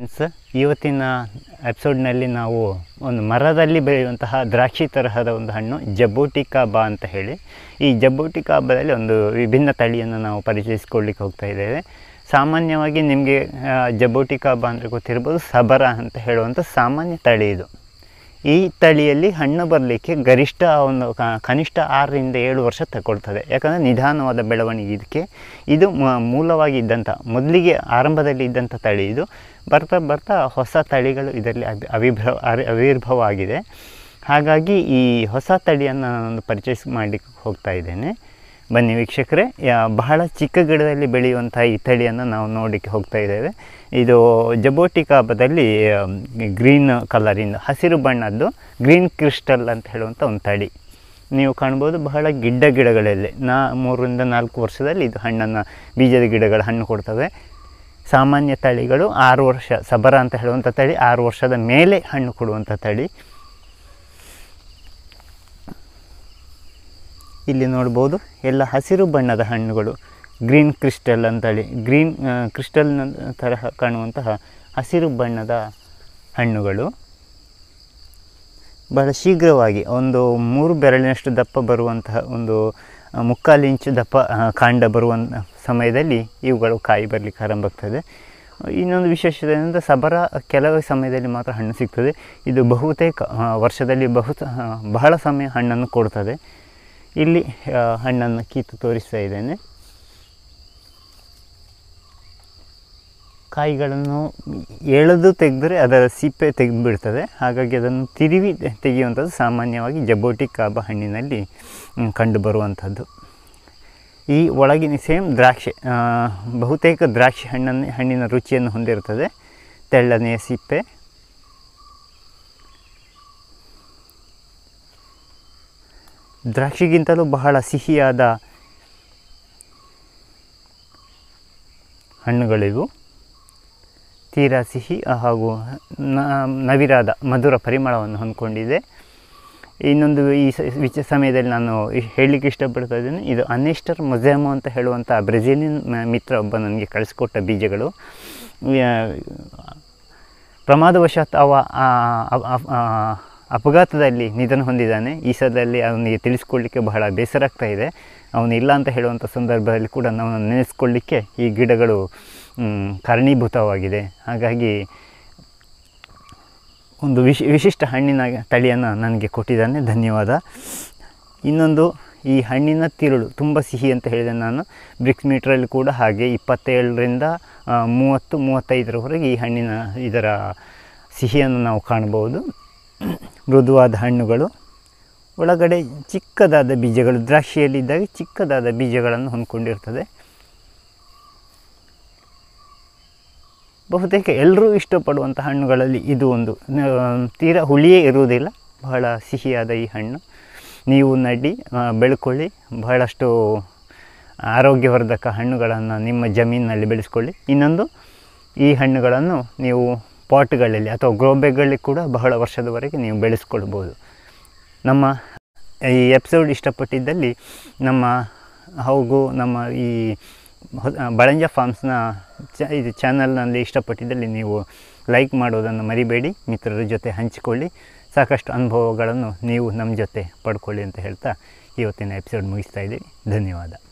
friends ಇವತ್ತಿನ ಎಪಿಸೋಡ್ನಲ್ಲಿ ನಾವು ಒಂದು ಮರದಲ್ಲಿ ಬೆಳೆಯುವಂತಹ ದ್ರಾಕ್ಷಿ ತರಹದ ಒಂದು ಹಣ್ಣು ಜಬೋಟಿಕಾ ಬಾ ಅಂತ ಹೇಳಿ ಈ ಜಬೋಟಿಕಾ ಬಾದಲ್ಲಿ ಒಂದು ವಿಭಿನ್ನ ತಳಿಯನ್ನು ನಾವು ಪರಿಚಯಿಸ್ಕೊಳ್ಳಿಕ್ಕೆ ಹೋಗ್ತಾ ಇದ್ದೇವೆ ಸಾಮಾನ್ಯವಾಗಿ ನಿಮಗೆ ಜಬೋಟಿಕಾ ಬಾ ಅಂದರೆ ಗೊತ್ತಿರ್ಬೋದು ಸಬರ ಅಂತ ಹೇಳುವಂಥ ಸಾಮಾನ್ಯ ತಳಿ ಇದು ಈ ತಳಿಯಲ್ಲಿ ಹಣ್ಣು ಬರಲಿಕ್ಕೆ ಗರಿಷ್ಠ ಒಂದು ಕ- ಕನಿಷ್ಠ ಆರರಿಂದ ಏಳು ವರ್ಷ ತಗೊಳ್ತದೆ ಯಾಕಂದರೆ ನಿಧಾನವಾದ ಬೆಳವಣಿಗೆ ಇದಕ್ಕೆ ಇದು ಮ- ಮೂಲವಾಗಿ ಇದ್ದಂಥ ಮೊದಲಿಗೆ ಆರಂಭದಲ್ಲಿ ಇದ್ದಂಥ ತಳಿ ಇದು ಬರ್ತಾ ಬರ್ತಾ ಹೊಸ ತಳಿಗಳು ಇದರಲ್ಲಿ ಅಭಿ ಅವಿರ್ಭವ ಅರಿ- ಆವಿರ್ಭವ ಆಗಿದೆ ಹಾಗಾಗಿ ಈ ಹೊಸ ತಳಿಯನ್ನು ನಾನು ಪರಿಚಯಿಸ್ ಮಾಡಲಿಕ್ಕೆ ಹೋಗ್ತಾ ಇದ್ದೇನೆ ಬನ್ನಿ ವೀಕ್ಷಕರೇ ಯಾ- ಬಹಳ ಚಿಕ್ಕ ಗಿಡದಲ್ಲಿ ಬೆಳೆಯುವಂಥ ಈ ತಳಿಯನ್ನು ನಾವು ನೋಡಲಿಕ್ಕೆ ಹೋಗ್ತಾ ಇದ್ದೇವೆ ಇದು ಜಬೋಟಿಕಾಬದಲ್ಲಿ ಗ್ರೀನ್ ಕಲರಿಂದ ಹಸಿರು ಬಣ್ಣದ್ದು ಗ್ರೀನ್ ಕ್ರಿಸ್ಟಲ್ ಅಂತ ಹೇಳುವಂಥ ಒಂದು ತಳಿ ನೀವು ಕಾಣ್ಬೋದು ಬಹಳ ಗಿಡ್ಡ ಗಿಡಗಳಲ್ಲಿ ನಾ ಮೂರರಿಂದ ನಾಲ್ಕು ವರ್ಷದಲ್ಲಿ ಇದು ಹಣ್ಣನ್ನು ಬೀಜದ ಗಿಡಗಳು ಹಣ್ಣು ಕೊಡ್ತವೆ ಸಾಮಾನ್ಯ ತಳಿಗಳು ಆರು ವರ್ಷ ಸಬರ ಅಂತ ಹೇಳುವಂಥ ತಳಿ ಆರು ವರ್ಷದ ಮೇಲೆ ಹಣ್ಣು ಕೊಡುವಂಥ ತಳಿ ಇಲ್ಲಿ ನೋಡ್ಬೋದು ಎಲ್ಲ ಹಸಿರು ಬಣ್ಣದ ಹಣ್ಣುಗಳು ಗ್ರೀನ್ ಕ್ರಿಸ್ಟಲ್ ಅಂತೇಳಿ ಗ್ರೀನ್ ಕ್ರಿಸ್ಟಲ್ನ ತರಹ ಕಾಣುವಂತಹ ಹಸಿರು ಬಣ್ಣದ ಹಣ್ಣುಗಳು ಬಹಳ ಶೀಘ್ರವಾಗಿ ಒಂದು ಮೂರು ಬೆರಳಿನಷ್ಟು ದಪ್ಪ ಬರುವಂತಹ ಒಂದು ಆ, ಮುಕ್ಕಾಲು ಇಂಚು ದಪ್ಪ ಆ, ಕಾಂಡ ಬರುವ ಸಮಯದಲ್ಲಿ ಇವುಗಳು ಕಾಯಿ ಬರಲಿಕ್ಕೆ ಆರಂಭ ಆಗ್ತದೆ ಇನ್ನೊಂದು ವಿಶೇಷತೆ ಏನಂದರೆ ಸಬರ ಕೆಲವೇ ಸಮಯದಲ್ಲಿ ಮಾತ್ರ ಹಣ್ಣು ಸಿಗ್ತದೆ ಇದು ಬಹುತೇಕ ಆ, ವರ್ಷದಲ್ಲಿ ಬಹು ಆ, ಬಹಳ ಸಮಯ ಹಣ್ಣನ್ನು ಕೊಡ್ತದೆ ಇಲ್ಲಿ ಆ, ಹಣ್ಣನ್ನು ಕಿತ್ತು ತೋರಿಸ್ತಾ ಇದ್ದೇನೆ ಕಾಯಿಗಳನ್ನು ಎಳೆದು ತೆಗೆದ್ರೆ ಅದರ ಸಿಪ್ಪೆ ತೆಗೆದುಬಿಡ್ತದೆ ಹಾಗಾಗಿ ಅದನ್ನು ತಿರುವಿ ತೆಗೆಯುವಂಥದ್ದು ಸಾಮಾನ್ಯವಾಗಿ ಜಬೋಟಿ ಕಾಬ ಹಣ್ಣಿನಲ್ಲಿ ಮ್, ಕಂಡುಬರುವಂಥದ್ದು ಈ ಒಳಗಿನ ಸೇಮ್ ದ್ರಾಕ್ಷಿ ಆ, ಬಹುತೇಕ ದ್ರಾಕ್ಷಿ ಹಣ್ಣನ್ನು ಹಣ್ಣಿನ ರುಚಿಯನ್ನು ಹೊಂದಿರುತ್ತದೆ ತೆಳ್ಳನೆಯ ಸಿಪ್ಪೆ ದ್ರಾಕ್ಷಿಗಿಂತಲೂ ಬಹಳ ಸಿಹಿಯಾದ ಹಣ್ಣುಗಳಿವು ತೀರಾ ಸಿಹಿ ಹಾಗೂ ನ- ನವಿರಾದ ಮಧುರ ಪರಿಮಳವನ್ನು ಹೊಂದ್ಕೊಂಡಿದೆ ಇನ್ನೊಂದು ಈ ಸ- ವಿಚ ಸಮಯದಲ್ಲಿ ನಾನು ಇ- ಹೇಳಲಿಕ್ಕೆ ಇಷ್ಟಪಡ್ತಾ ಇದ್ದೇನೆ ಇದು ಅನೆಸ್ಟರ್ ಮೊಜೆಮೋ ಅಂತ ಹೇಳುವಂಥ ಬ್ರೆಜಿಲಿಯನ್ ಮ- ಮಿತ್ರ ಒಬ್ಬ ನನಗೆ ಕಳಿಸ್ಕೊಟ್ಟ ಬೀಜಗಳು ಯಾ- ಪ್ರಮಾದವಶಾತ್ ಅವ ಆ ಅ- ಅ- ಆ ಅಪಘಾತದಲ್ಲಿ ನಿಧನ ಹೊಂದಿದ್ದಾನೆ ಈ ಸಲದಲ್ಲಿ ಅವನಿಗೆ ತಿಳಿಸ್ಕೊಳ್ಳಿಕ್ಕೆ ಬಹಳ ಬೇಸರ ಆಗ್ತಾ ಇದೆ ಅವನು ಇಲ್ಲ ಅಂತ ಹೇಳುವಂಥ ಸಂದರ್ಭದಲ್ಲಿ ಕೂಡ ನಾವು ನೆನೆಸ್ಕೊಳ್ಳಿಕ್ಕೆ ಈ ಗಿಡಗಳು ಮ್, ಕಾರಣೀಭೂತವಾಗಿದೆ ಹಾಗಾಗಿ ಒಂದು ವಿಶ್ ವಿಶಿಷ್ಟ ಹಣ್ಣಿನ ತಳಿಯನ್ನು ನನಗೆ ಕೊಟ್ಟಿದ್ದಾನೆ ಧನ್ಯವಾದ ಇನ್ನೊಂದು ಈ ಹಣ್ಣಿನ ತಿರುಳು ತುಂಬ ಸಿಹಿ ಅಂತ ಹೇಳಿದೆ ನಾನು ಬ್ರಿಕ್ಸ್ ಮೀಟ್ರಲ್ಲಿ ಕೂಡ ಹಾಗೆ ಇಪ್ಪತ್ತೇಳರಿಂದ ಆ, ಮೂವತ್ತು ಮೂವತ್ತೈದರವರೆಗೆ ಈ ಹಣ್ಣಿನ ಇದರ ಸಿಹಿಯನ್ನು ನಾವು ಕಾಣ್ಬೋದು ಮೃದುವಾದ ಹಣ್ಣುಗಳು ಒಳಗಡೆ ಚಿಕ್ಕದಾದ ಬೀಜಗಳು ದ್ರಾಕ್ಷಿಯಲ್ಲಿದ್ದಾಗ ಚಿಕ್ಕದಾದ ಬೀಜಗಳನ್ನು ಹೊಂದ್ಕೊಂಡಿರ್ತದೆ ಬಹುತೇಕ ಎಲ್ಲರೂ ಇಷ್ಟಪಡುವಂಥ ಹಣ್ಣುಗಳಲ್ಲಿ ಇದು ಒಂದು ನ- ತೀರಾ ಹುಳಿಯೇ ಇರುವುದಿಲ್ಲ ಬಹಳ ಸಿಹಿಯಾದ ಈ ಹಣ್ಣು ನೀವು ನಡಿ ಆ, ಬೆಳ್ಕೊಳ್ಳಿ ಬಹಳಷ್ಟು ಆರೋಗ್ಯವರ್ಧಕ ಹಣ್ಣುಗಳನ್ನು ನಿಮ್ಮ ಜಮೀನಿನಲ್ಲಿ ಬೆಳೆಸ್ಕೊಳ್ಳಿ ಇನ್ನೊಂದು ಈ ಹಣ್ಣುಗಳನ್ನು ನೀವು ಪಾಟ್ಗಳಲ್ಲಿ ಅಥವಾ ಗ್ರೋಬ್ಯಾಗ್ಗಳಲ್ಲಿ ಕೂಡ ಬಹಳ ವರ್ಷದವರೆಗೆ ನೀವು ಬೆಳೆಸ್ಕೊಳ್ಬೋದು ನಮ್ಮ ಈ ಎಪಿಸೋಡ್ ಇಷ್ಟಪಟ್ಟಿದ್ದಲ್ಲಿ ನಮ್ಮ ಹಾಗೂ ನಮ್ಮ ಈ ಹೊ- ಬಳಂಜ ಫಾರ್ಮ್ಸ್ನ ಚ ಇದು ಚಾನಲ್ನಲ್ಲಿ ಇಷ್ಟಪಟ್ಟಿದ್ದಲ್ಲಿ ನೀವು ಲೈಕ್ ಮಾಡೋದನ್ನು ಮರಿಬೇಡಿ ಮಿತ್ರರ ಜೊತೆ ಹಂಚಿಕೊಳ್ಳಿ ಸಾಕಷ್ಟು ಅನುಭವಗಳನ್ನು ನೀವು ನಮ್ಮ ಜೊತೆ ಪಡ್ಕೊಳ್ಳಿ ಅಂತ ಹೇಳ್ತಾ ಇವತ್ತಿನ ಎಪಿಸೋಡ್ ಮುಗಿಸ್ತಾ ಇದ್ದೀವಿ ಧನ್ಯವಾದ